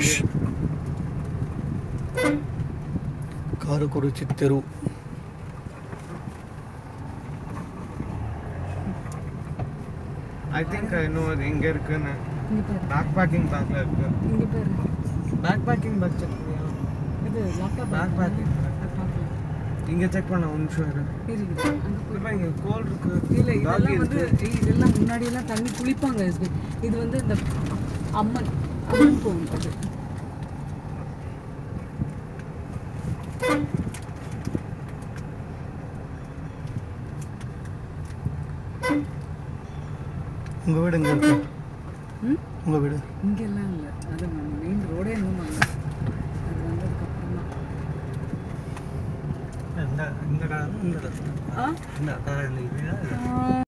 காரக்குறிச்சி தெரு I think I know அது எங்க இருக்குன்னு இங்க பாரு பேக் பேக்கிங் பேக்ல இருக்கு இங்க பாரு பேக் பேக்கிங் பேக் செக் இது லேப்டாப் Back packing. இங்க செக் பண்ண ஒரு நிமிஷம் இரு இருக்குது அங்க போய் இல்ல இங்க கோல் இருக்கு இல்ல டாகி இதெல்லாம் வந்து இருக்கு இதெல்லாம் முன்னாடி எல்லாம் தண்ணி குளிப்பாங்க இது இது வந்து இந்த அம்மன் அம்மன் கோவில் அது உங்க வீடு எங்க இருக்கு ம்? உங்க வீடு இங்கெல்லாம் இல்லை அது மெயின் ரோடே இன்னும் வரல அது வந்ததுக்கு அப்புறம் தான் இந்த இந்த ஆ இந்த ஆ